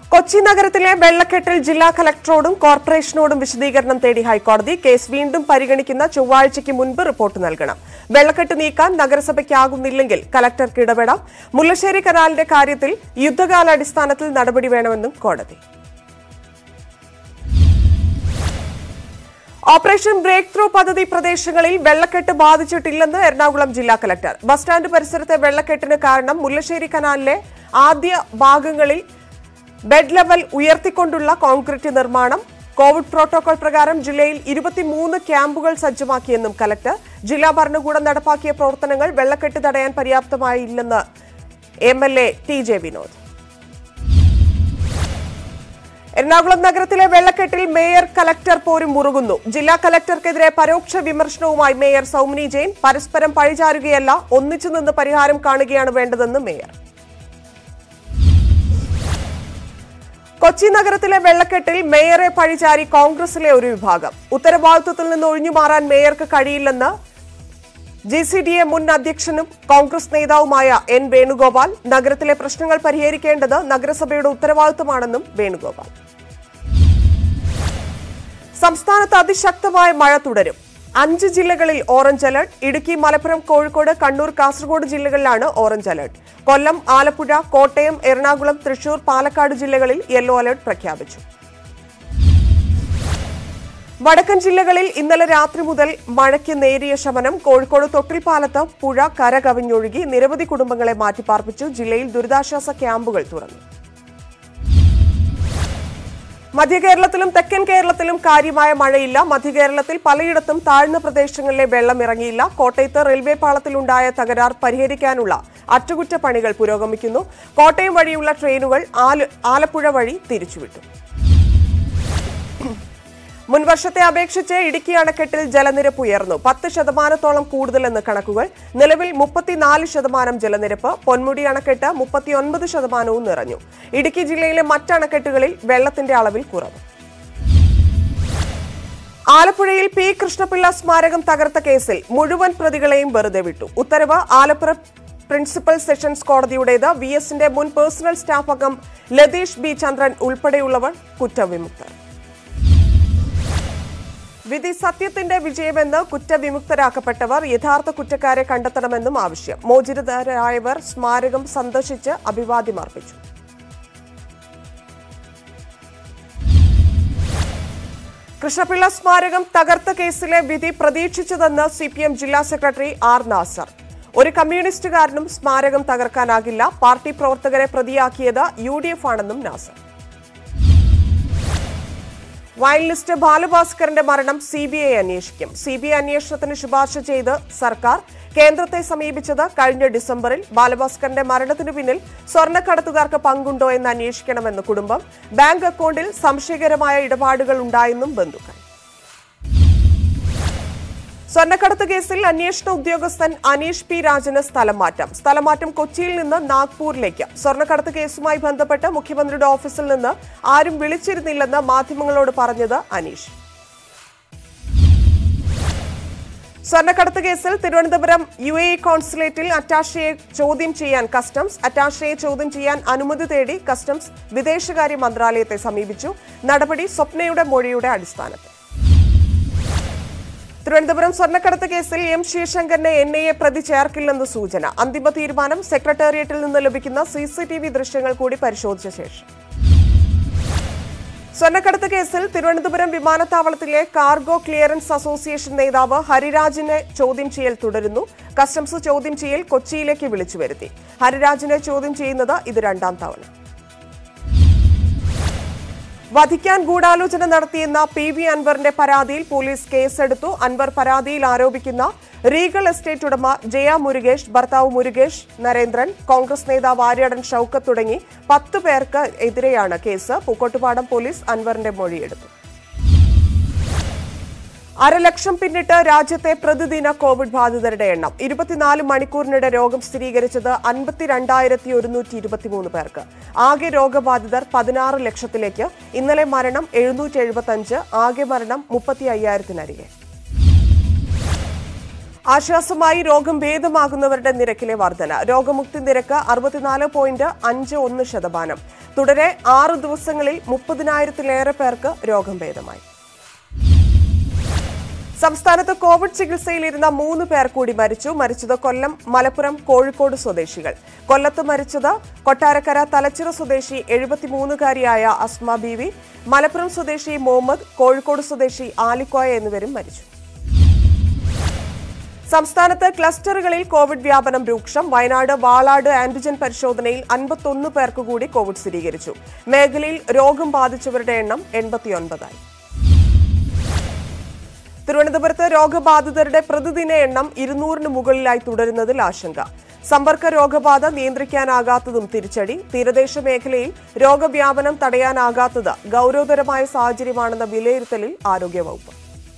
കൊച്ചി നഗരത്തിലെ വെള്ളക്കെട്ടിൽ ജില്ലാ കലക്ടറോടും കോർപ്പറേഷനോടും വിശദീകരണം തേടി ഹൈക്കോടതി കേസ് വീണ്ടും പരിഗണിക്കുന്ന ചൊവ്വാഴ്ചയ്ക്ക് മുൻപ് റിപ്പോർട്ട് നൽകണം വെള്ളക്കെട്ട് നീക്കാൻ നഗരസഭയ്ക്കാകുന്നില്ലെങ്കിൽ കലക്ടർക്ക് ഇടപെടാം മുല്ലശ്ശേരി കനാലിന്റെ കാര്യത്തിൽ യുദ്ധകാലാടിസ്ഥാനത്തിൽ നടപടി വേണമെന്നും കോടതി ഓപ്പറേഷൻ ബ്രേക്ക് ത്രൂ പദ്ധതി പ്രദേശങ്ങളിൽ വെള്ളക്കെട്ട് ബാധിച്ചിട്ടില്ലെന്ന് എറണാകുളം ജില്ലാ കലക്ടർ ബസ് സ്റ്റാൻഡ് പരിസരത്തെ വെള്ളക്കെട്ടിന് കാരണം മുല്ലശ്ശേരി കനാലിലെ ആദ്യ ഭാഗങ്ങളിൽ ബെഡ് ലെവൽ ഉയർത്തിക്കൊണ്ടുള്ള കോൺക്രീറ്റ് നിർമ്മാണം കോവിഡ് പ്രോട്ടോകോൾ പ്രകാരം ജില്ലയിൽ ഇരുപത്തിമൂന്ന് ക്യാമ്പുകൾ സജ്ജമാക്കിയെന്നും കലക്ടർ ജില്ലാ ഭരണകൂടം നടപ്പാക്കിയ പ്രവർത്തനങ്ങൾ വെള്ളക്കെട്ട് തടയാൻ പര്യാപ്തമായില്ലെന്ന് M L A T J Vinod Ernakulam നഗരത്തിലെ വെള്ളക്കെട്ടിൽ മേയർ കലക്ടർ പോരും മുറുകുന്നു ജില്ലാ കലക്ടർക്കെതിരെ പരോക്ഷ വിമർശനവുമായി മേയർ സൗമിനി ജെയിൻ പരസ്പരം പഴിചാരുകയല്ല ഒന്നിച്ചു നിന്ന് പരിഹാരം കാണുകയാണ് വേണ്ടതെന്ന് മേയർ കൊച്ചി നഗരത്തിലെ വെള്ളക്കെട്ടിൽ മേയറെ പഴിചാരി കോൺഗ്രസിലെ ഒരു വിഭാഗം ഉത്തരവാദിത്വത്തിൽ നിന്ന് ഒഴിഞ്ഞുമാറാൻ മേയർക്ക് കഴിയില്ലെന്ന് ജി സി ഡി എ മുൻ അധ്യക്ഷനും കോൺഗ്രസ് നേതാവുമായ എൻ വേണുഗോപാൽ നഗരത്തിലെ പ്രശ്നങ്ങൾ പരിഹരിക്കേണ്ടത് നഗരസഭയുടെ ഉത്തരവാദിത്തമാണെന്നും വേണുഗോപാൽ സംസ്ഥാനത്ത് അതിശക്തമായ മഴ തുടരും അഞ്ച് ജില്ലകളിൽ ഓറഞ്ച് അലർട്ട് ഇടുക്കി മലപ്പുറം കോഴിക്കോട് കണ്ണൂർ കാസർഗോഡ് ജില്ലകളിലാണ് ഓറഞ്ച് അലർട്ട് കൊല്ലം ആലപ്പുഴ കോട്ടയം എറണാകുളം തൃശൂർ പാലക്കാട് ജില്ലകളിൽ യെല്ലോ അലർട്ട് പ്രഖ്യാപിച്ചു വടക്കൻ ജില്ലകളിൽ ഇന്നലെ രാത്രി മുതൽ മഴയ്ക്ക് നേരിയ ശമനം കോഴിക്കോട് തൊട്ടിൽപ്പാലത്ത് പുഴ കര കവിഞ്ഞൊഴുകി നിരവധി കുടുംബങ്ങളെ മാറ്റിപ്പാർപ്പിച്ചു ജില്ലയിൽ ദുരിതാശ്വാസ ക്യാമ്പുകൾ തുറന്നു മധ്യകേരളത്തിലും തെക്കൻ കേരളത്തിലും കാര്യമായ മഴയില്ല മധ്യകേരളത്തിൽ പലയിടത്തും താഴ്ന്ന പ്രദേശങ്ങളിലെ വെള്ളം ഇറങ്ങിയില്ല കോട്ടയത്ത് റെയിൽവേ പാളത്തിലുണ്ടായ തകരാർ പരിഹരിക്കാനുള്ള അറ്റകുറ്റപ്പണികൾ പുരോഗമിക്കുന്നു കോട്ടയം വഴിയുള്ള ട്രെയിനുകൾ ആല- ആലപ്പുഴ വഴി തിരിച്ചുവിട്ടു മുൻവർഷത്തെ അപേക്ഷിച്ച് ഇടുക്കി അണക്കെട്ടിൽ ജലനിരപ്പ് ഉയർന്നു പത്ത് ശതമാനത്തോളം കൂടുതലെന്ന് കണക്കുകൾ നിലവിൽ മുപ്പത്തിനാല് ശതമാനം ജലനിരപ്പ് പൊന്മുടി അണക്കെട്ട് മുപ്പത്തിയൊൻപത് ശതമാനവും നിറഞ്ഞു ഇടുക്കി ജില്ലയിലെ മറ്റ് അണക്കെട്ടുകളിൽ വെള്ളത്തിന്റെ അളവിൽ കുറവ് ആലപ്പുഴയിൽ പി കൃഷ്ണപിള്ള സ്മാരകം തകർത്ത കേസിൽ മുഴുവൻ പ്രതികളെയും വെറുതെ വിട്ടു ഉത്തരവ് ആലപ്പുഴ പ്രിൻസിപ്പൽ സെഷൻസ് കോടതിയുടേത് വി എസിന്റെ മുൻ പേഴ്സണൽ സ്റ്റാഫ് അംഗം ലതീഷ് ബി ചന്ദ്രൻ ഉൾപ്പെടെയുള്ളവർ കുറ്റവിമുക്തർ വിധി സത്യത്തിന്റെ വിജയമെന്ന് കുറ്റവിമുക്തരാക്കപ്പെട്ടവർ യഥാർത്ഥ കുറ്റക്കാരെ കണ്ടെത്തണമെന്നും ആവശ്യം മോചിതരായവർ സ്മാരകം സന്ദർശിച്ച് അഭിവാദ്യം അർപ്പിച്ചു കൃഷ്ണപിള്ള സ്മാരകം തകർത്ത കേസിലെ വിധി പ്രതീക്ഷിച്ചതെന്ന് സി പി എം ജില്ലാ സെക്രട്ടറി ആർ നാസർ ഒരു കമ്മ്യൂണിസ്റ്റുകാരനും സ്മാരകം തകർക്കാനാകില്ല പാർട്ടി പ്രവർത്തകരെ പ്രതിയാക്കിയത് യു ഡി എഫ് ആണെന്നും നാസർ വയലിനിസ്റ്റ് ബാലഭാസ്കറിന്റെ മരണം സി ബി ഐ അന്വേഷിക്കും സി ബി ഐ അന്വേഷണത്തിന് ശുപാർശ ചെയ്ത് സർക്കാർ കേന്ദ്രത്തെ സമീപിച്ചത് കഴിഞ്ഞ ഡിസംബറിൽ ബാലഭാസ്കറിന്റെ മരണത്തിനു പിന്നിൽ സ്വർണ്ണക്കടത്തുകാർക്ക് പങ്കുണ്ടോ എന്ന് അന്വേഷിക്കണമെന്ന് കുടുംബം ബാങ്ക് അക്കൗണ്ടിൽ സംശയകരമായ ഇടപാടുകൾ ഉണ്ടായെന്നും ബന്ധുക്കൾ സ്വർണ്ണക്കടത്ത് കേസിൽ അന്വേഷണ ഉദ്യോഗസ്ഥൻ അനീഷ് പി രാജന് സ്ഥലം മാറ്റം സ്ഥലം മാറ്റം കൊച്ചിയിൽ നിന്ന് നാഗ്പൂരിലേക്ക് സ്വർണ്ണക്കടത്ത് കേസുമായി ബന്ധപ്പെട്ട് മുഖ്യമന്ത്രിയുടെ ഓഫീസിൽ നിന്ന് ആരും വിളിച്ചിരുന്നില്ലെന്ന് മാധ്യമങ്ങളോട് പറഞ്ഞത് അനീഷ് സ്വർണ്ണക്കടത്ത് കേസിൽ തിരുവനന്തപുരം യു എ കോൺസുലേറ്റിൽ അറ്റാഷയെ ചോദ്യം ചെയ്യാൻ കസ്റ്റംസ് അറ്റാഷയെ ചോദ്യം ചെയ്യാൻ അനുമതി തേടി കസ്റ്റംസ് വിദേശകാര്യ മന്ത്രാലയത്തെ സമീപിച്ചു നടപടി സ്വപ്നയുടെ മൊഴിയുടെ അടിസ്ഥാനത്തിൽ തിരുവനന്തപുരം സ്വർണ്ണക്കടത്ത് കേസിൽ എം ശിവശങ്കറിനെ എൻ ഐ എ പ്രതി ചേർക്കില്ലെന്ന് സൂചന അന്തിമ തീരുമാനം സെക്രട്ടേറിയറ്റിൽ നിന്ന് ലഭിക്കുന്ന സി സി ടി വി ദൃശ്യങ്ങൾ കൂടി പരിശോധിച്ച ശേഷം സ്വർണ്ണക്കടത്ത് കേസിൽ തിരുവനന്തപുരം വിമാനത്താവളത്തിലെ കാർഗോ ക്ലിയറൻസ് അസോസിയേഷൻ നേതാവ് ഹരിരാജിനെ ചോദ്യം ചെയ്യൽ തുടരുന്നു കസ്റ്റംസ് ചോദ്യം ചെയ്യൽ കൊച്ചിയിലേക്ക് വിളിച്ചു വരുത്തി ഹരിരാജിനെ ചോദ്യം ചെയ്യുന്നത് ഇത് രണ്ടാം തവണ വധിക്കാൻ ഗൂഢാലോചന നടത്തിയെന്ന പി വി അൻവറിന്റെ പരാതിയിൽ പോലീസ് കേസെടുത്തു അൻവർ പരാതിയിൽ ആരോപിക്കുന്ന റീഗൽ എസ്റ്റേറ്റ് ഉടമ ജയ മുരുകേഷ് ഭർത്താവ് മുരുകേഷ് നരേന്ദ്രൻ കോൺഗ്രസ് നേതാവ് ആര്യാടൻ ഷൌക്കത്ത് തുടങ്ങി പത്ത് പേർക്ക് എതിരെയാണ് കേസ് പൂക്കോട്ടുപാടം പോലീസ് അൻവറിന്റെ മൊഴിയെടുത്തു അരലക്ഷം പിന്നിട്ട് രാജ്യത്തെ പ്രതിദിന കോവിഡ് ബാധിതരുടെ എണ്ണം ഇരുപത്തിനാല് മണിക്കൂറിനിടെ രോഗം സ്ഥിരീകരിച്ചത് അൻപത്തിരണ്ടായിരത്തി ഒരുന്നൂറ്റി ഇരുപത്തിമൂന്ന് പേർക്ക് ആകെ രോഗബാധിതർ പതിനാറ് ലക്ഷത്തിലേക്ക് ഇന്നലെ മരണം എഴുന്നൂറ്റി എഴുപത്തഞ്ച് ആകെ മരണം മുപ്പത്തി അയ്യായിരത്തിനരികെ ആശ്വാസമായി രോഗം ഭേദമാകുന്നവരുടെ നിരക്കിലെ വർധന രോഗമുക്തി നിരക്ക് അറുപത്തിനാല് പോയിന്റ് അഞ്ച് ഒന്ന് ശതമാനം തുടരെ ആറ് ദിവസങ്ങളിൽ മുപ്പതിനായിരത്തിലേറെ പേർക്ക് രോഗം ഭേദമായി സംസ്ഥാനത്ത് കോവിഡ് ചികിത്സയിലിരുന്ന മൂന്ന് പേർ കൂടി മരിച്ചു മരിച്ചത് കൊല്ലം മലപ്പുറം കോഴിക്കോട് സ്വദേശികൾ കൊല്ലത്ത് മരിച്ചത് കൊട്ടാരക്കര തലച്ചിറ സ്വദേശി എഴുപത്തിമൂന്നുകാരിയായ അസ്മ ബീവി മലപ്പുറം സ്വദേശി മുഹമ്മദ് കോഴിക്കോട് സ്വദേശി ആലിക്കോയ എന്നിവരും മരിച്ചു സംസ്ഥാനത്ത് ക്ലസ്റ്ററുകളിൽ കോവിഡ് വ്യാപനം രൂക്ഷം വയനാട് വാളാട് ആന്റിജൻ പരിശോധനയിൽ അൻപത്തൊന്ന് പേർക്ക് കൂടി കോവിഡ് സ്ഥിരീകരിച്ചു മേഖലയിൽ രോഗം ബാധിച്ചവരുടെ എണ്ണം എൺപത്തിയൊൻപതായി തിരുവനന്തപുരത്ത് രോഗബാധിതരുടെ പ്രതിദിന എണ്ണം ഇരുന്നൂറിന് മുകളിലായി തുടരുന്നതിൽ ആശങ്ക സമ്പർക്ക രോഗബാധ നിയന്ത്രിക്കാനാകാത്തതും തിരിച്ചടി തീരദേശ മേഖലയിൽ രോഗവ്യാപനം തടയാനാകാത്തത് ഗൌരവതരമായ സാഹചര്യമാണെന്ന വിലയിരുത്തലിൽ ആരോഗ്യവകുപ്പ്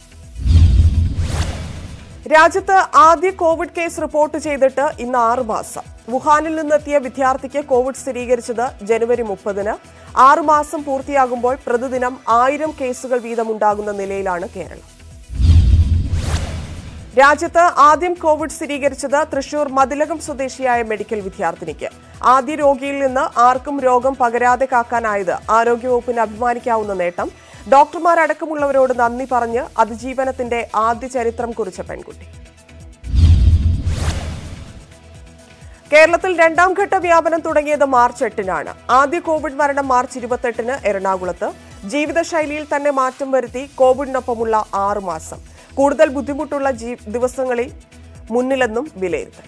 രാജ്യത്ത് ആദ്യ കോവിഡ് കേസ് റിപ്പോർട്ട് ചെയ്തിട്ട് ഇന്ന് ആറ് മാസം വുഹാനിൽ നിന്നെത്തിയ വിദ്യാർത്ഥിക്ക് കോവിഡ് സ്ഥിരീകരിച്ചത് ജനുവരി മുപ്പതിന് ആറ് മാസം പൂർത്തിയാകുമ്പോൾ പ്രതിദിനം ആയിരം കേസുകൾ വീതമുണ്ടാകുന്ന നിലയിലാണ് കേരളം രാജ്യത്ത് ആദ്യം കോവിഡ് സ്ഥിരീകരിച്ചത് തൃശൂർ മതിലകം സ്വദേശിയായ മെഡിക്കൽ വിദ്യാർത്ഥിനിക്ക് ആദ്യ രോഗിയിൽ നിന്ന് ആർക്കും രോഗം പകരാതെ കാക്കാനായത് ആരോഗ്യവകുപ്പിന് അഭിമാനിക്കാവുന്ന നേട്ടം ഡോക്ടർമാരടക്കമുള്ളവരോട് നന്ദി പറഞ്ഞ് അതിജീവനത്തിന്റെ ആദ്യ ചരിത്രം കുറിച്ച പെൺകുട്ടി കേരളത്തിൽ രണ്ടാം ഘട്ട വ്യാപനം തുടങ്ങിയത് മാർച്ച് എട്ടിനാണ് ആദ്യ കോവിഡ് മരണം മാർച്ച് ഇരുപത്തെട്ടിന് എറണാകുളത്ത് ജീവിതശൈലിയിൽ തന്നെ മാറ്റം വരുത്തി കോവിഡിനൊപ്പമുള്ള ആറ് മാസം കൂടുതൽ ബുദ്ധിമുട്ടുള്ള ജീ- ദിവസങ്ങളിൽ മുന്നിലെന്നും വിലയിരുത്തൽ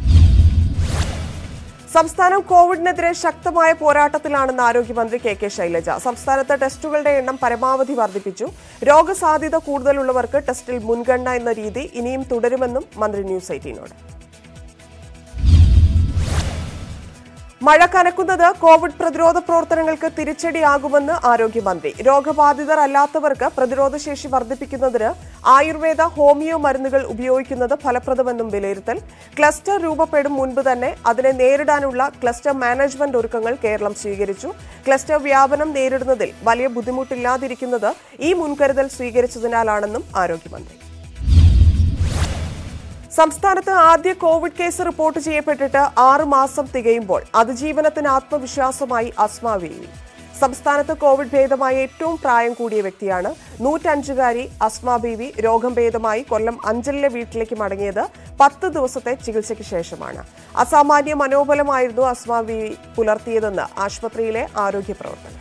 സംസ്ഥാനം കോവിഡിനെതിരെ ശക്തമായ പോരാട്ടത്തിലാണെന്ന് ആരോഗ്യമന്ത്രി കെ കെ ശൈലജ സംസ്ഥാനത്ത് ടെസ്റ്റുകളുടെ എണ്ണം പരമാവധി വർദ്ധിപ്പിച്ചു രോഗസാധ്യത കൂടുതലുള്ളവർക്ക് ടെസ്റ്റിൽ മുൻഗണന എന്ന രീതി ഇനിയും തുടരുമെന്നും മന്ത്രി ന്യൂസ് എയ്റ്റീനോട് മഴ കനക്കുന്നത് കോവിഡ് പ്രതിരോധ പ്രവർത്തനങ്ങൾക്ക് തിരിച്ചടിയാകുമെന്ന് ആരോഗ്യമന്ത്രി രോഗബാധിതർ അല്ലാത്തവർക്ക് പ്രതിരോധശേഷി വർദ്ധിപ്പിക്കുന്നതിന് ആയുർവേദ ഹോമിയോ മരുന്നുകൾ ഉപയോഗിക്കുന്നത് ഫലപ്രദമെന്നും വിലയിരുത്തൽ ക്ലസ്റ്റർ രൂപപ്പെടും മുൻപ് തന്നെ അതിനെ നേരിടാനുള്ള ക്ലസ്റ്റർ മാനേജ്മെന്റ് ഒരുക്കങ്ങൾ കേരളം സ്വീകരിച്ചു ക്ലസ്റ്റർ വ്യാപനം നേരിടുന്നതിൽ വലിയ ബുദ്ധിമുട്ടില്ലാതിരിക്കുന്നത് ഈ മുൻകരുതൽ സ്വീകരിച്ചതിനാലാണെന്നും ആരോഗ്യമന്ത്രി സംസ്ഥാനത്ത് ആദ്യ കോവിഡ് കേസ് റിപ്പോർട്ട് ചെയ്യപ്പെട്ടിട്ട് ആറ് മാസം തികയുമ്പോൾ അതിജീവനത്തിന് ആത്മവിശ്വാസമായി അസ്മ വേവി സംസ്ഥാനത്ത് കോവിഡ് ഭേദമായ ഏറ്റവും പ്രായം കൂടിയ വ്യക്തിയാണ് നൂറ്റഞ്ചുകാരി അസ്മ ബീവി രോഗം ഭേദമായി കൊല്ലം അഞ്ചലിലെ വീട്ടിലേക്ക് മടങ്ങിയത് പത്ത് ദിവസത്തെ ചികിത്സയ്ക്ക് ശേഷമാണ് അസാമാന്യ മനോബലമായിരുന്നു അസ്മ ബീവി പുലർത്തിയതെന്ന് ആശുപത്രിയിലെ ആരോഗ്യ പ്രവർത്തകർ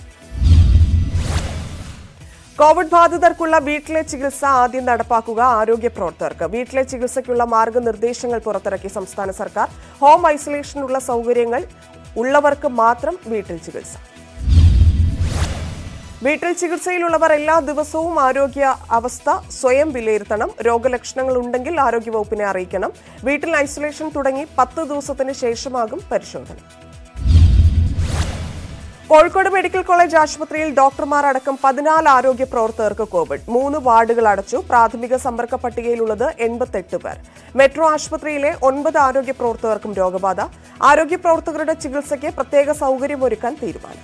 കോവിഡ് ബാധിതർക്കുള്ള വീട്ടിലെ ചികിത്സ ആദ്യം നടപ്പാക്കുക ആരോഗ്യ പ്രവർത്തകർക്ക് വീട്ടിലെ ചികിത്സയ്ക്കുള്ള മാർഗനിർദ്ദേശങ്ങൾ പുറത്തിറക്കി സംസ്ഥാന സർക്കാർ ഹോം ഐസൊലേഷനുള്ള സൗകര്യങ്ങൾ ഉള്ളവർക്ക് മാത്രം വീട്ടിൽ ചികിത്സ വീട്ടിൽ ചികിത്സയിലുള്ളവർ എല്ലാ ദിവസവും ആരോഗ്യ അവസ്ഥ സ്വയം വിലയിരുത്തണം രോഗലക്ഷണങ്ങൾ ഉണ്ടെങ്കിൽ ആരോഗ്യവകുപ്പിനെ അറിയിക്കണം വീട്ടിൽ ഐസൊലേഷൻ തുടങ്ങി പത്ത് ദിവസത്തിന് ശേഷമാകും പരിശോധന കോഴിക്കോട് മെഡിക്കൽ കോളേജ് ആശുപത്രിയിൽ ഡോക്ടർമാർ അടക്കം പതിനാല് ആരോഗ്യ പ്രവർത്തകർക്ക് കോവിഡ് മൂന്ന് വാർഡുകൾ അടച്ചു പ്രാഥമിക സമ്പർക്ക പട്ടികയിലുള്ളത് എൺപത്തെട്ട് പേർ മെട്രോ ആശുപത്രിയിലെ ഒൻപത് ആരോഗ്യ പ്രവർത്തകർക്കും രോഗബാധ ആരോഗ്യ പ്രവർത്തകരുടെ ചികിത്സയ്ക്ക് പ്രത്യേക സൗകര്യമൊരുക്കാൻ തീരുമാനം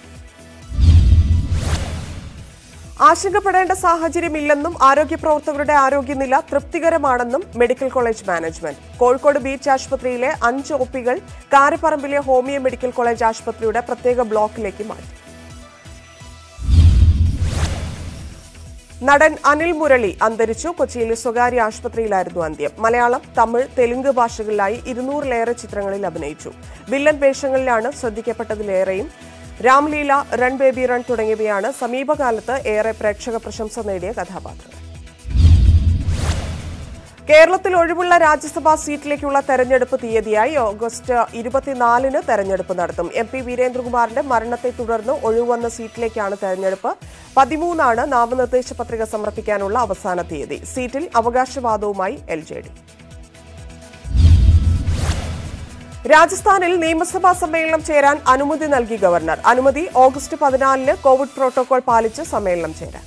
ആശങ്കപ്പെടേണ്ട സാഹചര്യമില്ലെന്നും ആരോഗ്യ പ്രവർത്തകരുടെ ആരോഗ്യനില തൃപ്തികരമാണെന്നും medical college management Kozhikode beach ആശുപത്രിയിലെ അഞ്ച് ഒപ്പികൾ കാരപ്പറമ്പിലെ ഹോമിയോ മെഡിക്കൽ കോളേജ് ആശുപത്രിയുടെ പ്രത്യേക ബ്ലോക്കിലേക്ക് മാറ്റി നടൻ അനിൽ മുരളി അന്തരിച്ചു കൊച്ചിയിലെ സ്വകാര്യ ആശുപത്രിയിലായിരുന്നു അന്ത്യം മലയാളം തമിഴ് തെലുങ്ക് ഭാഷകളിലായി ഇരുന്നൂറിലേറെ ചിത്രങ്ങളിൽ അഭിനയിച്ചു വില്ലൻ വേഷങ്ങളിലാണ് ശ്രദ്ധിക്കപ്പെട്ടതിലേറെയും രാംലീല റൺ ബേബി റൺ തുടങ്ങിയവയാണ് സമീപകാലത്ത് ഏറെ പ്രേക്ഷക പ്രശംസ നേടിയ കഥാപാത്രങ്ങൾ കേരളത്തിൽ ഒഴിവുള്ള രാജ്യസഭാ സീറ്റിലേക്കുള്ള തെരഞ്ഞെടുപ്പ് തീയതിയായി ഓഗസ്റ്റ് ഇരുപത്തിനാലിന് തെരഞ്ഞെടുപ്പ് നടത്തും എം പി വീരേന്ദ്രകുമാറിന്റെ മരണത്തെ തുടർന്ന് ഒഴിവുവന്ന സീറ്റിലേക്കാണ് തെരഞ്ഞെടുപ്പ് പതിമൂന്നാണ് നാമനിർദ്ദേശ പത്രിക സമർപ്പിക്കാനുള്ള അവസാന തീയതി സീറ്റിൽ അവകാശവാദവുമായി എൽ ജെ ഡി രാജസ്ഥാനിൽ നിയമസഭാ സമ്മേളനം ചേരാൻ അനുമതി നൽകി ഗവർണർ അനുമതി ഓഗസ്റ്റ് പതിനാലിന് കോവിഡ് പ്രോട്ടോകോൾ പാലിച്ച് സമ്മേളനം ചേരാൻ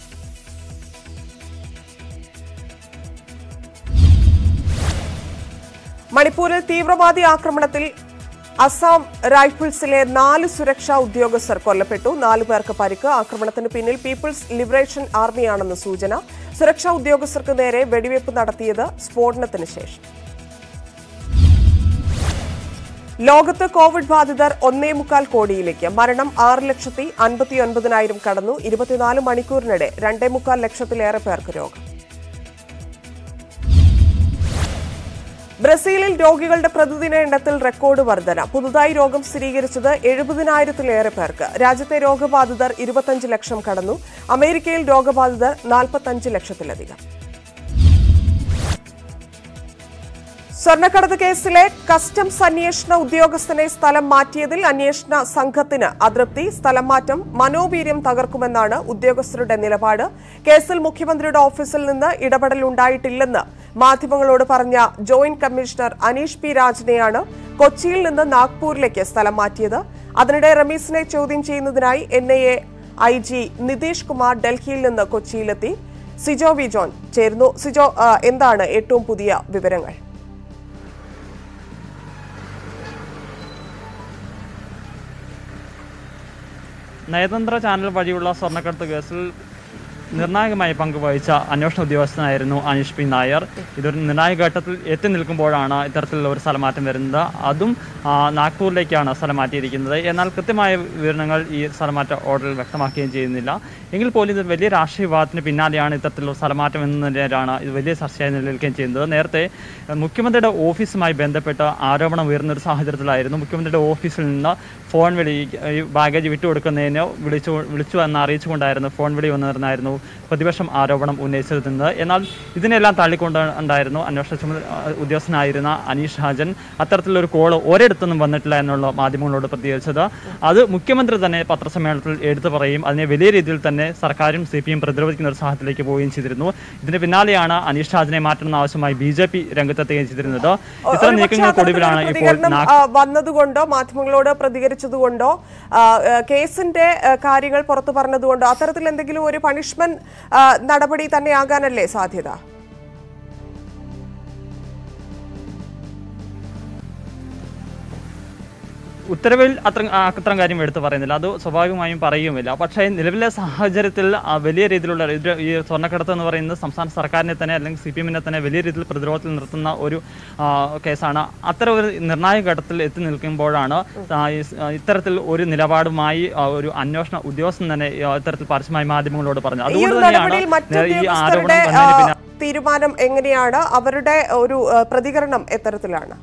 മണിപ്പൂരിൽ തീവ്രവാദി ആക്രമണത്തിൽ അസാം റൈഫിൾസിലെ നാല് സുരക്ഷാ ഉദ്യോഗസ്ഥർ കൊല്ലപ്പെട്ടു നാലു പേർക്ക് പരിക്ക് ആക്രമണത്തിന് പിന്നിൽ പീപ്പിൾസ് ലിബറേഷൻ ആർമിയാണെന്ന് സൂചന സുരക്ഷാ ഉദ്യോഗസ്ഥർക്ക് നേരെ വെടിവയ്പ് നടത്തിയത് സ്ഫോടനത്തിന് ശേഷം ലോകത്ത് കോവിഡ് ബാധിതർ ഒന്നേ മുക്കാൽ കോടിയിലേക്ക് മരണം ആറ് ലക്ഷത്തി അൻപത്തി ഒൻപതിനായിരം കടന്നു ഇരുപത്തിനാല് മണിക്കൂറിനിടെ രണ്ടേ മുക്കാൽ ലക്ഷത്തിലേറെ പേർക്ക് രോഗം ബ്രസീലിൽ രോഗികളുടെ പ്രതിദിന എണ്ണത്തിൽ റെക്കോർഡ് വർധന പുതുതായി രോഗം സ്ഥിരീകരിച്ചത് എഴുപതിനായിരത്തിലേറെ പേർക്ക് രാജ്യത്തെ രോഗബാധിതർ ഇരുപത്തഞ്ച് ലക്ഷം കടന്നു അമേരിക്കയിൽ രോഗബാധിതർ നാൽപ്പത്തഞ്ച് ലക്ഷത്തിലധികം സ്വർണ്ണക്കടത്ത് കേസിലെ കസ്റ്റംസ് അന്വേഷണ ഉദ്യോഗസ്ഥനെ സ്ഥലം മാറ്റിയതിൽ അന്വേഷണ സംഘത്തിന് അതൃപ്തി സ്ഥലം മാറ്റം മനോവീര്യം തകർക്കുമെന്നാണ് ഉദ്യോഗസ്ഥരുടെ നിലപാട് കേസിൽ മുഖ്യമന്ത്രിയുടെ ഓഫീസിൽ നിന്ന് ഇടപെടൽ ഉണ്ടായിട്ടില്ലെന്ന് മാധ്യമങ്ങളോട് പറഞ്ഞ ജോയിന്റ് കമ്മീഷണർ അനീഷ് പി രാജിനെയാണ് കൊച്ചിയിൽ നിന്ന് നാഗ്പൂരിലേക്ക് സ്ഥലം മാറ്റിയത് അതിനിടെ റമീസിനെ ചോദ്യം ചെയ്യുന്നതിനായി N I A I G Nitish Kumar ഡൽഹിയിൽ നിന്ന് കൊച്ചിയിലെത്തി സിജോ വി ജോൺ ചേരുന്നു സിജോ ആ, എന്താണ് ഏറ്റവും പുതിയ വിവരങ്ങൾ നയതന്ത്ര ചാനൽ വഴിയുള്ള സ്വർണ്ണക്കടത്ത് കേസിൽ നിർണായകമായി പങ്കുവഹിച്ച അന്വേഷണ ഉദ്യോഗസ്ഥനായിരുന്നു അനീഷ് പി നായർ ഇതൊരു നിർണായക ഘട്ടത്തിൽ എത്തി നിൽക്കുമ്പോഴാണ് ഇത്തരത്തിലുള്ള ഒരു സ്ഥലമാറ്റം വരുന്നത് അതും ആ, നാഗ്പൂരിലേക്കാണ് സ്ഥലം മാറ്റിയിരിക്കുന്നത് എന്നാൽ കൃത്യമായ വിവരണങ്ങൾ ഈ സ്ഥലമാറ്റ ഓർഡറിൽ വ്യക്തമാക്കുകയും ചെയ്യുന്നില്ല എങ്കിൽ പോലും ഇത് വലിയ രാഷ്ട്രീയ വിവാദത്തിന് പിന്നാലെയാണ് ഇത്തരത്തിലുള്ള സ്ഥലമാറ്റം എന്ന നിലയിലാണ് ഇത് വലിയ ചർച്ചയായി നിലനിൽക്കുകയും ചെയ്യുന്നത് നേരത്തെ ഏഹ്, മുഖ്യമന്ത്രിയുടെ ഓഫീസുമായി ബന്ധപ്പെട്ട് ആരോപണം ഉയർന്ന ഒരു സാഹചര്യത്തിലായിരുന്നു മുഖ്യമന്ത്രിയുടെ ഓഫീസിൽ നിന്ന് ഫോൺ വിളി ഈ ബാഗേജ് വിട്ടുകൊടുക്കുന്നതിന് വിളിച്ചു വിളിച്ചു എന്ന് അറിയിച്ചുകൊണ്ടായിരുന്നു ഫോൺ വിളി വന്നിരുന്നായിരുന്നു പ്രതിപക്ഷം ആരോപണം ഉന്നയിച്ചിരുന്നത് എന്നാൽ ഇതിനെല്ലാം തള്ളിക്കൊണ്ട് ഉണ്ടായിരുന്നു അന്വേഷണ ചുമതല ആ, ഉദ്യോഗസ്ഥനായിരുന്ന അനീഷ് ഹാജൻ അത്തരത്തിലൊരു കോൾ ഒരിടത്തുനിന്നും വന്നിട്ടില്ല എന്നുള്ള മാധ്യമങ്ങളോട് പ്രതികരിച്ചത് അത് മുഖ്യമന്ത്രി തന്നെ പത്രസമ്മേളനത്തിൽ എടുത്തു പറയും അതിനെ വലിയ രീതിയിൽ തന്നെ സർക്കാരും സി പി എം പ്രതിരോധിക്കുന്ന ഒരു സാഹചര്യത്തിലേക്ക് പോവുകയും ചെയ്തിരുന്നു ഇതിന് പിന്നാലെയാണ് അനീഷ് ഹാജനെ മാറ്റണമെന്ന ആവശ്യമായി ബി ജെ പി രംഗത്തെത്തുകയും ചെയ്തിരുന്നത് ഇത്തരം ഒരുപക്ഷേ നീക്കങ്ങൾക്കൊടുവിലാണ് അത്തരത്തിലൊരു ഇപ്പോൾ പ്രതികരണം നാ- ആ, വന്നതുകൊണ്ടോ മാധ്യമങ്ങളോട് പ്രതികരിച്ചതുകൊണ്ടോ ആ, ആ, കേസിന്റെ ആ, കാര്യങ്ങൾ പുറത്തു പറഞ്ഞതുകൊണ്ടോ അത്തരത്തിൽ എന്തെങ്കിലും ഒരു പണിഷ്മെന്റ് നടപടി തന്നെയാകാനല്ലേ സാധ്യത ഉത്തരവിൽ അത്ര ആ, അത്തരം കാര്യം എടുത്തു പറയുന്നില്ല അത് സ്വാഭാവികമായും പറയുമില്ല പക്ഷേ നിലവിലെ സാഹചര്യത്തിൽ ആ, വലിയ രീതിയിലുള്ള ഇത് ഈ സ്വർണ്ണക്കടത്ത് എന്ന് പറയുന്നത് സംസ്ഥാന സർക്കാരിനെ തന്നെ അല്ലെങ്കിൽ സി പി എമ്മിനെ തന്നെ വലിയ രീതിയിൽ പ്രതിരോധത്തിൽ നിർത്തുന്ന ഒരു ആ, കേസാണ് അത്തരം ഒരു നിർണായക ഘട്ടത്തിൽ എത്തി നിൽക്കുമ്പോഴാണ് ആ, ഈ സ്- ആ, ഇത്തരത്തിൽ ഒരു നിലപാടുമായി ആ, ഒരു അന്വേഷണ ഉദ്യോഗസ്ഥൻ തന്നെ ആ, ഇത്തരത്തിൽ പരസ്യമായി മാധ്യമങ്ങളോട് പറഞ്ഞു ഈ അതുകൊണ്ട് ഒരു തന്നെയാണ് നടപടിയിൽ മറ്റു ഈ ഉദ്യോഗസ്ഥരുടെ ആരോപണം ആ, വന്നതിന് പിന്നാലെ തീരുമാനം എങ്ങനെയാണ് അവരുടെ ഒരു ആ, പ്രതികരണം എത്തരത്തിലാണ്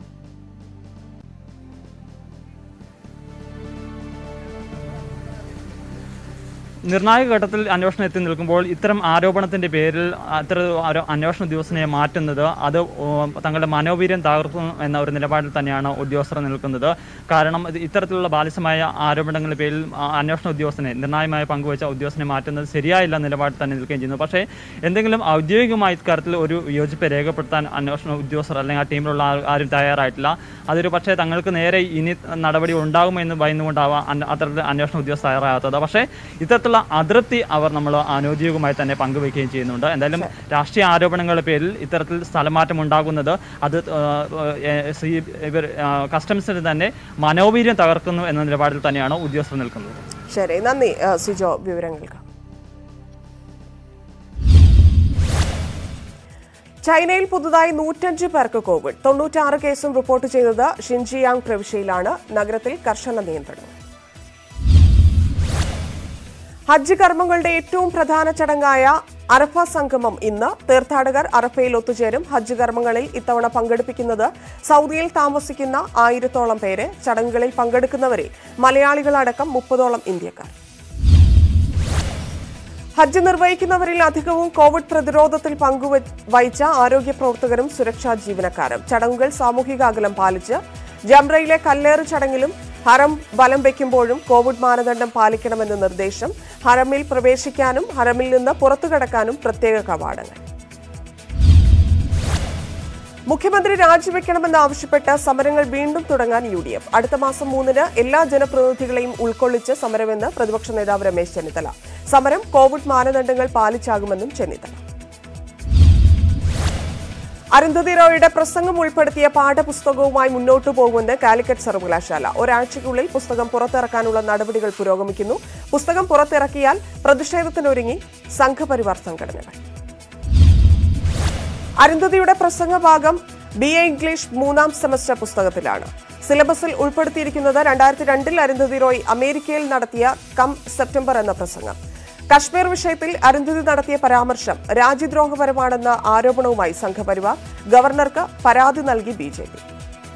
നിർണായക ഘട്ടത്തിൽ അന്വേഷണം എത്തി നിൽക്കുമ്പോൾ ഇത്തരം ആരോപണത്തിന്റെ പേരിൽ അത്തരം ഒരു അന്വേഷണ ഉദ്യോഗസ്ഥനെ മാറ്റുന്നത് അത് ഉം, തങ്ങളുടെ മനോവീര്യം തകർക്കും എന്ന ഒരു നിലപാടിൽ തന്നെയാണ് ഉദ്യോഗസ്ഥർ നിൽക്കുന്നത് കാരണം ഇത് ഇത്തരത്തിലുള്ള ബാലിശമായ ആരോപണങ്ങളുടെ പേരിൽ ആ, അന്വേഷണ ഉദ്യോഗസ്ഥനെ നിർണായകമായി പങ്കുവച്ച ഉദ്യോഗസ്ഥനെ മാറ്റുന്നത് ശരിയായില്ല എന്ന നിലപാടിൽ തന്നെ നിൽക്കുകയും ചെയ്യുന്നു പക്ഷേ എന്തെങ്കിലും ഔദ്യോഗികമായി ഇക്കാര്യത്തിൽ ഒരു വിയോജിപ്പ് രേഖപ്പെടുത്താൻ അന്വേഷണ ഉദ്യോഗസ്ഥർ അല്ലെങ്കിൽ ആ ടീമിലുള്ള ആ- ആരും തയ്യാറായിട്ടില്ല അതൊരു പക്ഷേ തങ്ങൾക്ക് നേരെ ഇനി നടപടി ഉണ്ടാകുമെന്ന് ഭയന്നുകൊണ്ടാവാം അന്ന- അത്തരത്തിൽ അന്വേഷണ ഉദ്യോഗസ്ഥർ തയ്യാറാകാത്തത് പക്ഷേ ഇത്തരത്തിലുള്ള അതൃപ്തി അവർ നമ്മൾ അനൗദ്യോഗികമായി തന്നെ പങ്കുവയ്ക്കുകയും ചെയ്യുന്നുണ്ട് എന്തായാലും രാഷ്ട്രീയ ആരോപണങ്ങളുടെ പേരിൽ ഇത്തരത്തിൽ സ്ഥലമാറ്റം ഉണ്ടാകുന്നത് അത് ആ, ഏ, സി ഇവർ ആ, കസ്റ്റംസിന് തന്നെ മനോവീര്യം തകർക്കുന്നു എന്ന നിലപാടിൽ തന്നെയാണ് ഉദ്യോഗസ്ഥർ നിൽക്കുന്നത് ശരി നന്ദി ആ, സിജോ വിവരങ്ങൾക്ക് ചൈനയിൽ പുതുതായി നൂറ്റഞ്ച് പേർക്ക് കോവിഡ് തൊണ്ണൂറ്റാറ് കേസും റിപ്പോർട്ട് ചെയ്തത് ഷിൻജിയാങ് പ്രവിശ്യയിലാണ് നഗരത്തിൽ കർശന നിയന്ത്രണം ഹജ്ജ് കർമ്മങ്ങളുടെ ഏറ്റവും പ്രധാന ചടങ്ങായ അറഫ സംഗമം ഇന്ന് തീർത്ഥാടകർ അറഫയിൽ ഒത്തുചേരും ഹജ്ജ് കർമ്മങ്ങളിൽ ഇത്തവണ പങ്കെടുപ്പിക്കുന്നത് സൗദിയിൽ താമസിക്കുന്ന ആയിരത്തോളം പേരെ ചടങ്ങുകളിൽ പങ്കെടുക്കുന്നവരിൽ മലയാളികളടക്കം മുപ്പതോളം ഇന്ത്യക്കാർ ഹജ്ജ് നിർവഹിക്കുന്നവരിൽ അധികവും കോവിഡ് പ്രതിരോധത്തിൽ പങ്കുവഹിച്ച ആരോഗ്യ പ്രവർത്തകരും സുരക്ഷാ ജീവനക്കാരും ചടങ്ങുകൾ സാമൂഹിക അകലം പാലിച്ച് ജംറയിലെ കല്ലേറ് ചടങ്ങിലും ഹറം വലം വയ്ക്കുമ്പോഴും കോവിഡ് മാനദണ്ഡം പാലിക്കണമെന്ന് നിർദ്ദേശം ഹറമിൽ പ്രവേശിക്കാനും ഹറമിൽ നിന്ന് പുറത്തു കടക്കാനും പ്രത്യേക കവാടങ്ങൾ മുഖ്യമന്ത്രി രാജിവെക്കണമെന്നാവശ്യപ്പെട്ട് സമരങ്ങൾ വീണ്ടും തുടങ്ങാൻ യു ഡി എഫ് അടുത്ത മാസം മൂന്നിന് എല്ലാ ജനപ്രതിനിധികളെയും ഉൾക്കൊള്ളിച്ച് സമരമെന്ന് പ്രതിപക്ഷ നേതാവ് രമേശ് ചെന്നിത്തല സമരം കോവിഡ് മാനദണ്ഡങ്ങൾ പാലിച്ചാകുമെന്നും ചെന്നിത്തല അരുന്ധതി റോയുടെ പ്രസംഗം ഉൾപ്പെടുത്തിയ പാഠപുസ്തകവുമായി മുന്നോട്ടു പോകുമെന്ന് കാലിക്കറ്റ് സർവകലാശാല ഒരാഴ്ചയ്ക്കുള്ളിൽ പുസ്തകം പുറത്തിറക്കാനുള്ള നടപടികൾ പുരോഗമിക്കുന്നു പുസ്തകം പുറത്തിറക്കിയാൽ പ്രതിഷേധത്തിനൊരുങ്ങി സംഘപരിവാർ സംഘടനകൾ അരുന്ധതിയുടെ പ്രസംഗഭാഗം ബി എ ഇംഗ്ലീഷ് മൂന്നാം സെമസ്റ്റർ പുസ്തകത്തിലാണ് സിലബസിൽ ഉൾപ്പെടുത്തിയിരിക്കുന്നത് രണ്ടായിരത്തി രണ്ടിൽ അരുന്ധതി റോയ് അമേരിക്കയിൽ നടത്തിയ കം സെപ്റ്റംബർ എന്ന പ്രസംഗം കശ്മീർ വിഷയത്തിൽ അരുന്ധതി നടത്തിയ പരാമർശം രാജ്യദ്രോഹപരമാണെന്ന ആരോപണവുമായി സംഘപരിവാർ ഗവർണർക്ക് പരാതി നൽകി ബി ജെ പി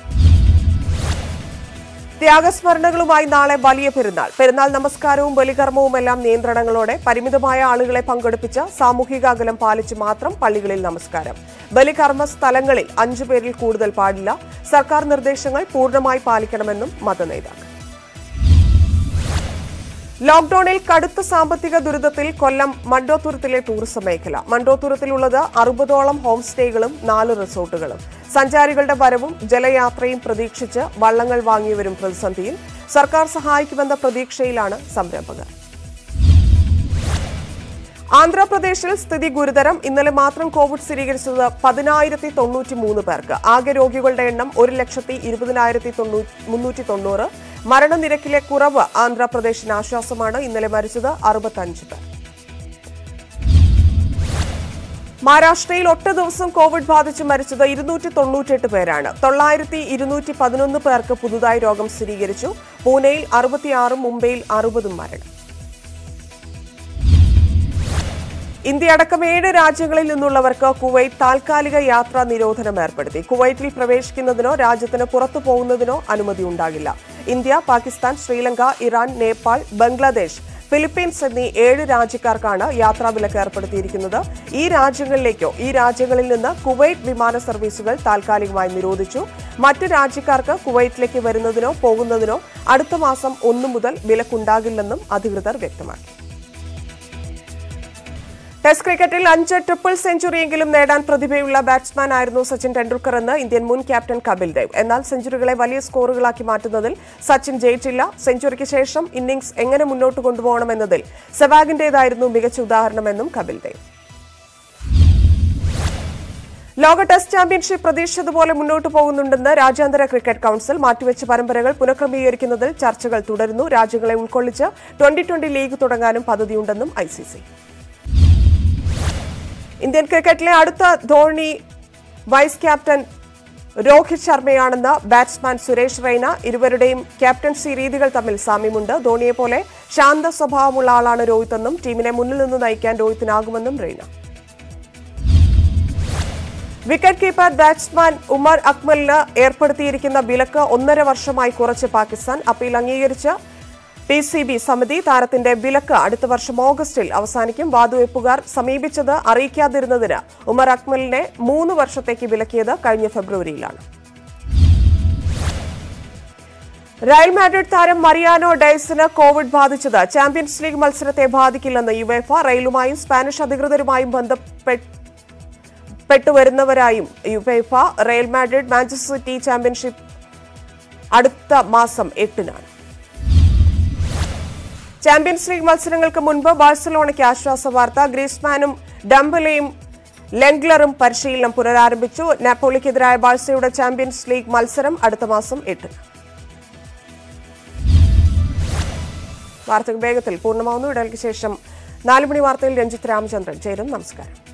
ത്യാഗസ്മരണകളുമായി നാളെ വലിയ പെരുന്നാൾ പെരുന്നാൾ നമസ്കാരവും ബലികർമ്മവും എല്ലാം നിയന്ത്രണങ്ങളോടെ പരിമിതമായ ആളുകളെ പങ്കെടുപ്പിച്ച് സാമൂഹിക അകലം പാലിച്ച് മാത്രം പള്ളികളിൽ നമസ്കാരം ബലികർമ്മ സ്ഥലങ്ങളിൽ അഞ്ചു പേരിൽ കൂടുതൽ പാടില്ല സർക്കാർ നിർദ്ദേശങ്ങൾ പൂർണ്ണമായി പാലിക്കണമെന്നും മതനേതാക്കൾ ലോക്ഡൌണിൽ കടുത്ത സാമ്പത്തിക ദുരിതത്തിൽ കൊല്ലം മണ്ടോത്തുരത്തിലെ ടൂറിസം മേഖല മണ്ടോത്തുരത്തിലുള്ളത് അറുപതോളം ഹോം സ്റ്റേകളും നാല് റിസോർട്ടുകളും സഞ്ചാരികളുടെ വരവും ജലയാത്രയും പ്രതീക്ഷിച്ച് വള്ളങ്ങൾ വാങ്ങിയവരും പ്രതിസന്ധിയിൽ സർക്കാർ സഹായിക്കുമെന്ന പ്രതീക്ഷയിലാണ് സംരംഭകർ ആന്ധ്രാപ്രദേശിൽ സ്ഥിതി ഗുരുതരം ഇന്നലെ മാത്രം കോവിഡ് സ്ഥിരീകരിച്ചത് പതിനായിരത്തി തൊണ്ണൂറ്റി മൂന്ന് പേർക്ക് ആകെ രോഗികളുടെ എണ്ണം ഒരു ലക്ഷത്തി ഇരുപതിനായിരത്തി മുന്നൂറ്റി തൊണ്ണൂറ് മരണനിരക്കിലെ കുറവ് ആന്ധ്രാപ്രദേശിന് ആശ്വാസമാണ് ഇന്നലെ മരിച്ചത് അറുപത്തഞ്ച് പേർ മഹാരാഷ്ട്രയിൽ ഒറ്റ ദിവസം കോവിഡ് ബാധിച്ച് മരിച്ചത് ഇരുന്നൂറ്റി തൊണ്ണൂറ്റെട്ട് പേരാണ് തൊള്ളായിരത്തി ഇരുന്നൂറ്റി പതിനൊന്ന് പേർക്ക് പുതുതായി രോഗം സ്ഥിരീകരിച്ചു പൂനെയിൽ അറുപത്തിയാറും മുംബൈയിൽ അറുപതും മരണം ഇന്ത്യ അടക്കം ഏഴ് രാജ്യങ്ങളിൽ നിന്നുള്ളവർക്ക് കുവൈറ്റ് താൽക്കാലിക യാത്രാ നിരോധനം ഏർപ്പെടുത്തി കുവൈറ്റിൽ പ്രവേശിക്കുന്നതിനോ രാജ്യത്തിന് പുറത്തു പോകുന്നതിനോ അനുമതി ഉണ്ടാകില്ല India Pakistan Sri Lanka Iran Nepal Bangladesh Philippines എന്നീ ഏഴ് രാജ്യക്കാർക്കാണ് യാത്രാവിലക്ക് ഏർപ്പെടുത്തിയിരിക്കുന്നത് ഈ രാജ്യങ്ങളിലേക്കോ ഈ രാജ്യങ്ങളിൽ നിന്ന് കുവൈറ്റ് വിമാന സർവീസുകൾ താൽക്കാലികമായി നിരോധിച്ചു മറ്റ് രാജ്യക്കാർക്ക് കുവൈറ്റിലേക്ക് വരുന്നതിനോ പോകുന്നതിനോ അടുത്ത മാസം ഒന്നു മുതൽ വിലക്കുണ്ടാകില്ലെന്നും അധികൃതർ വ്യക്തമാക്കി ടെസ്റ്റ് ക്രിക്കറ്റിൽ അഞ്ച് ട്രിപ്പിൾ സെഞ്ചുറിയെങ്കിലും നേടാൻ പ്രതിഭയുള്ള ബാറ്റ്സ്മാൻ ആയിരുന്നു സച്ചിൻ ടെണ്ടുൽക്കർ എന്ന് ഇന്ത്യൻ മുൻ ക്യാപ്റ്റൻ കപിൽ ദേവ് എന്നാൽ സെഞ്ചുറികളെ വലിയ സ്കോറുകളാക്കി മാറ്റുന്നതിൽ സച്ചിൻ ജയിച്ചില്ല സെഞ്ചുറിക്ക് ശേഷം ഇന്നിംഗ്സ് എങ്ങനെ മുന്നോട്ട് കൊണ്ടുപോകണമെന്നതിൽ സെവാഗിന്റേതായിരുന്നു മികച്ച ഉദാഹരണമെന്നും കപിൽ ദേവ് ലോക ടെസ്റ്റ് ചാമ്പ്യൻഷിപ്പ് പ്രതീക്ഷിച്ചതുപോലെ മുന്നോട്ട് പോകുന്നുണ്ടെന്ന് രാജ്യാന്തര ക്രിക്കറ്റ് കൌൺസിൽ മാറ്റിവെച്ച പരമ്പരകൾ പുനഃക്രമീകരിക്കുന്നതിൽ ചർച്ചകൾ തുടരുന്നു രാജ്യങ്ങളെ ഉൾക്കൊള്ളിച്ച് ട്വന്റി ട്വന്റി ലീഗ് തുടങ്ങാനും പദ്ധതിയുണ്ടെന്നും ഐസിസി ഇന്ത്യൻ ക്രിക്കറ്റിലെ അടുത്ത ധോണി വൈസ് ക്യാപ്റ്റൻ രോഹിത് ശർമ്മയാണെന്ന് ബാറ്റ്സ്മാൻ സുരേഷ് റെയ്ന ഇരുവരുടെയും ക്യാപ്റ്റൻസി രീതികൾ തമ്മിൽ സാമ്യമുണ്ട് ധോണിയെ പോലെ ശാന്ത സ്വഭാവമുള്ള ആളാണ് രോഹിത് എന്നും ടീമിനെ മുന്നിൽ നിന്ന് നയിക്കാൻ രോഹിത്തിനാകുമെന്നും Raina wicket keeper batsman Umar അക്മലിന് ഏർപ്പെടുത്തിയിരിക്കുന്ന വിലക്ക് ഒന്നര വർഷമായി കുറച്ച് പാകിസ്ഥാൻ അപ്പീൽ അംഗീകരിച്ച പി സി ബി സമിതി താരത്തിന്റെ വിലക്ക് അടുത്ത വർഷം ഓഗസ്റ്റിൽ അവസാനിക്കും വാതുവെപ്പുകാർ സമീപിച്ചത് അറിയിക്കാതിരുന്നതിന് ഉമർ അക്മലിനെ മൂന്ന് വർഷത്തേക്ക് വിലക്കിയത് കഴിഞ്ഞ ഫെബ്രുവരിയിലാണ് റയൽ മാഡ്രിഡ് താരം മറിയാനോ ഡയസിന് കോവിഡ് ബാധിച്ചത് ചാമ്പ്യൻസ് ലീഗ് മത്സരത്തെ ബാധിക്കില്ലെന്ന് യുവേഫ റയലുമായും സ്പാനിഷ് അധികൃതരുമായും ബന്ധപ്പെട്ടുവരുന്നവരായും UEFA Real Madrid Manchester City championship അടുത്ത മാസം എട്ടിനാണ് ചാമ്പ്യൻസ് ലീഗ് മത്സരങ്ങൾക്ക് മുൻപ് ബാഴ്സലോണയ്ക്ക് ആശ്വാസ വാർത്ത ഗ്രീസ്മാനും ഡംബലയും ലെംഗ്ലറും പരിശീലനം പുനരാരംഭിച്ചു നാപ്പോളിക്കെതിരായ ബാഴ്സയുടെ ചാമ്പ്യൻസ് ലീഗ് മത്സരം അടുത്ത മാസം എട്ടിന് വാർത്തകൾ വേഗത്തിൽ പൂർണ്ണമാവുന്നു ഇടവേളയ്ക്ക് ശേഷം നാലുമണി വാർത്തയിൽ രഞ്ജിത്ത് രാമചന്ദ്രൻ ചേരും നമസ്കാരം